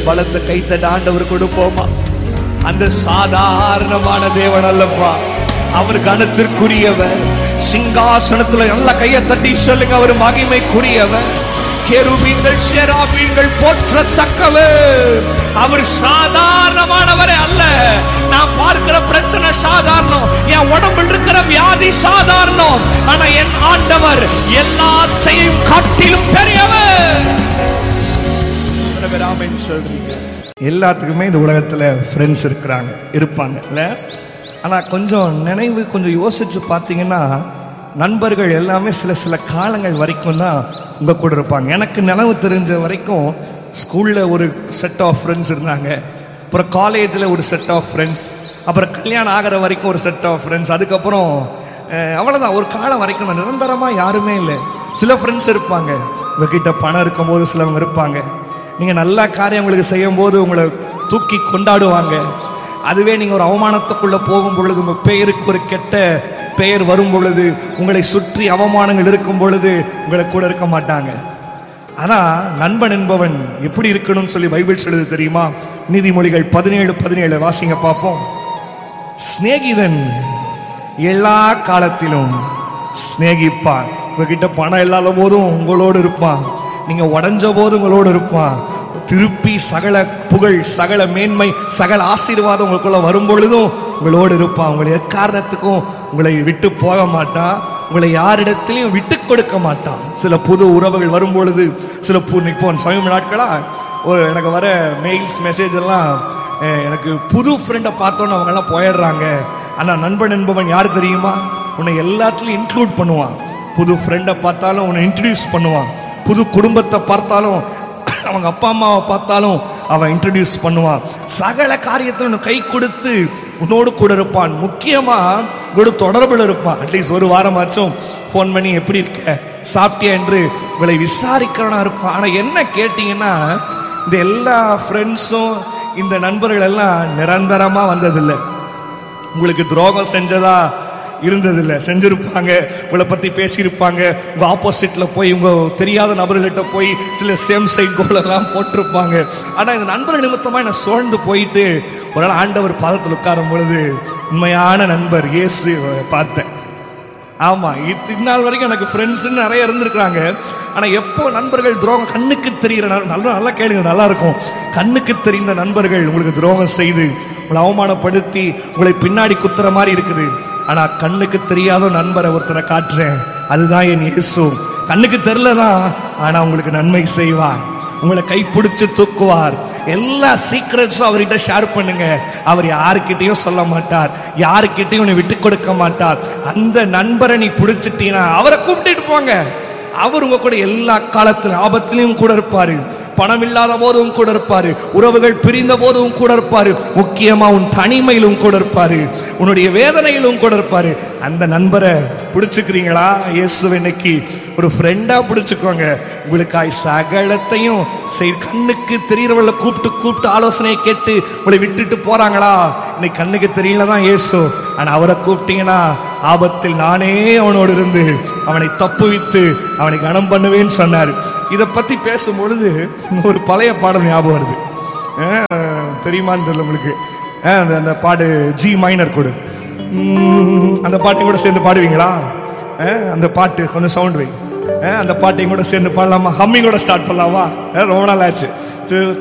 பலத்தை கைத்தட்ட ஆண்டவர் கொடுப்போமா அந்த சாதாரணமான தேவன் அல்லப்பா அவர் கனத்திற்குரியவர் சிங்காசனத்துல நல்ல கையை தட்டி சொல்லுங்க அவர் மகிமைக்குரியவர் கெருபீன்கள் ஷெராபீன்கள் போற்றத்தக்கவர் அவர் சாதாரணமானவரே அல்ல நான் பார்க்கிற பிரச்சனை சாதாரணம் என் உடம்பில் இருக்கிற வியாதி சாதாரணம் ஆனா என் ஆண்டவர் எல்லாத்தையும் காட்டிலும் பெரியவர் எத்தனை பேர் ஆமென் சொல்றீங்க எல்லாத்துக்குமே இந்த உலகத்தில் ஃப்ரெண்ட்ஸ் இருக்கிறாங்க இருப்பாங்க இல்லை ஆனால் கொஞ்சம் நினைவு கொஞ்சம் யோசிச்சு பார்த்தீங்கன்னா நண்பர்கள் எல்லாமே சில சில காலங்கள் வரைக்கும் தான் உங்கள் கூட இருப்பாங்க எனக்கு நினைவு தெரிஞ்ச வரைக்கும் ஸ்கூலில் ஒரு செட் ஆஃப் ஃப்ரெண்ட்ஸ் இருந்தாங்க அப்புறம் காலேஜில் ஒரு செட் ஆஃப் ஃப்ரெண்ட்ஸ் அப்புறம் கல்யாணம் ஆகிற வரைக்கும் ஒரு செட் ஆஃப் ஃப்ரெண்ட்ஸ் அதுக்கப்புறம் அஹ், அவ்வளவுதான் ஒரு காலம் வரைக்கும் தான் நிரந்தரமாக யாருமே இல்லை சில ஃப்ரெண்ட்ஸ் இருப்பாங்க உங்ககிட்ட பணம் இருக்கும்போது சிலவங்க இருப்பாங்க நீங்க நல்ல காரியம் உங்களுக்கு செய்யும் போது உங்களை தூக்கி கொண்டாடுவாங்க அதுவே நீங்க ஒரு அவமானத்துக்குள்ள போகும் பொழுது உங்க பெயருக்கு ஒரு கெட்ட பெயர் வரும் பொழுது உங்களை சுற்றி அவமானங்கள் இருக்கும் பொழுது உங்களை கூட இருக்க மாட்டாங்க ஆனா நண்பன் என்பவன் எப்படி இருக்கணும்னு சொல்லி பைபிள் சொல்லுது தெரியுமா நீதிமொழிகள் பதினேழு பதினேழு வாசிங்க பார்ப்போம் சிநேகிதன் எல்லா காலத்திலும் சிநேகிப்பான் உங்ககிட்ட பணம் இல்லாத போதும் உங்களோடு இருப்பான் நீங்க உடஞ்ச போது உங்களோடு இருப்பான் திருப்பி சகல புகழ் சகல மேன்மை சகல ஆசீர்வாதம் உங்களுக்குள்ள வரும் பொழுதும் உங்களோடு இருப்பான் உங்களை எக்காரணத்துக்கும் உங்களை விட்டு போக மாட்டான் உங்களை யாரிடத்திலையும் விட்டு கொடுக்க மாட்டான் சில புது உறவுகள் வரும் பொழுது சில பு இப்போ சமீப நாட்களா ஒரு எனக்கு வர மெயில்ஸ் மெசேஜ் எல்லாம் அஹ், எனக்கு புது ஃப்ரெண்டை பார்த்தோன்னு அவங்க எல்லாம் போயிடுறாங்க ஆனா நண்பன் என்பவன் யார் தெரியுமா உன்னை எல்லாத்துலயும் இன்க்ளூட் பண்ணுவான் புது ஃப்ரெண்டை பார்த்தாலும் உன்னை இன்ட்ரடியூஸ் பண்ணுவான் புது குடும்பத்தை பார்த்தாலும் அவங்க அப்பா அம்மாவை பார்த்தாலும் அவன் இன்ட்ரடியூஸ் பண்ணுவான் சகல காரியத்தில் உனக்கு கை கொடுத்து உன்னோடு கூட இருப்பான் முக்கியமா உங்களோட தொடர்பில் இருப்பான் அட்லீஸ்ட் ஒரு வாரமாச்சும் ஃபோன் பண்ணி எப்படி இருக்க சாப்பிட்டியா என்று உங்களை விசாரிக்கிறவனா இருப்பான் ஆனா என்ன கேட்டீங்கன்னா இந்த எல்லா ஃப்ரெண்ட்ஸும் இந்த நண்பர்கள் எல்லாம் நிரந்தரமா வந்ததில்லை உங்களுக்கு துரோகம் செஞ்சதா இருந்ததில்லை செஞ்சிருப்பாங்க உங்களை பத்தி பேசியிருப்பாங்க உங்க ஆப்போசிட்ல போய் உங்க தெரியாத நபர்கள்ட்ட போய் சில சேம் சைட் கோல் எல்லாம் போட்டிருப்பாங்க ஆனா இந்த நண்பர்கள் நிமித்தமா நான் சோழ்ந்து போயிட்டு ஒரு நாள் ஆண்டவர் பாதத்தில் உட்காரும் பொழுது உண்மையான நண்பர் இயேசு பார்த்தேன் ஆமா இது இந்நாள் வரைக்கும் எனக்கு ஃப்ரெண்ட்ஸ் நிறைய இருந்திருக்காங்க ஆனா எப்போ நண்பர்கள் துரோகம் கண்ணுக்கு தெரிகிற ந- நல்லா நல்லா கேளுங்க நல்லா இருக்கும் கண்ணுக்கு தெரிந்த நண்பர்கள் உங்களுக்கு துரோகம் செய்து உங்களை அவமானப்படுத்தி உங்களை பின்னாடி குத்துற மாதிரி இருக்குது ஆனா கண்ணுக்கு தெரியாத நண்பரை ஒருத்தரை காட்டுறேன் அதுதான் என் இயேசு கண்ணுக்கு தெரிலதான் ஆனா உங்களுக்கு நன்மை செய்வார் உங்களை கைப்பிடிச்சு தூக்குவார் எல்லா சீக்ரெட்ஸும் அவர்கிட்ட ஷேர் பண்ணுங்க அவர் யாருக்கிட்டையும் சொல்ல மாட்டார் யாருக்கிட்டையும் உன்னை விட்டு கொடுக்க மாட்டார் அந்த நண்பரை நீ பிடிச்சிட்டீங்கன்னா அவரை கூப்பிட்டுட்டு போங்க அவர் உங்க கூட எல்லா காலத்திலும் ஆபத்திலையும் கூட இருப்பாரு பணம் இல்லாத போதும் கூட இருப்பாரு உறவுகள் பிரிந்த போதும் கூட இருப்பாரு முக்கியமா உன் தனிமையிலும் கூட இருப்பாரு உன்னுடைய வேதனையிலும் கூட இருப்பாரு அந்த நண்பரை பிடிச்சுக்கிறீங்களா இயேசு இன்னைக்கு ஒரு ஃப்ரெண்டா பிடிச்சுக்கோங்க உங்களுக்காய் சகலத்தையும் செய் கண்ணுக்கு தெரியறவள கூப்பிட்டு கூப்பிட்டு ஆலோசனையை கேட்டு உங்களை விட்டுட்டு போறாங்களா இன்னைக்கு கண்ணுக்கு தெரியல தான் இயேசு ஆனா அவரை கூப்பிட்டீங்கன்னா ஆபத்தில் நானே அவனோடு இருந்து அவனை தப்புவித்து அவனை கனம் பண்ணுவேன்னு சொன்னார் இதை பத்தி பேசும் பொழுது ஒரு பழைய பாடல் ஞாபகம் வருது அஹ், தெரியுமான்னு தெரியல உங்களுக்கு அஹ், அந்த அந்த பாடு ஜி மைனர் கொடு உம், அந்த பாட்டையும் கூட சேர்ந்து பாடுவீங்களா அஹ், அந்த பாட்டு கொஞ்சம் சவுண்ட் வை அஹ், அந்த பாட்டையும் கூட சேர்ந்து பாடலாமா ஹம்மிங் கூட ஸ்டார்ட் பண்ணலாமா அஹ், ரொம்ப நாள் ஆச்சு சரி,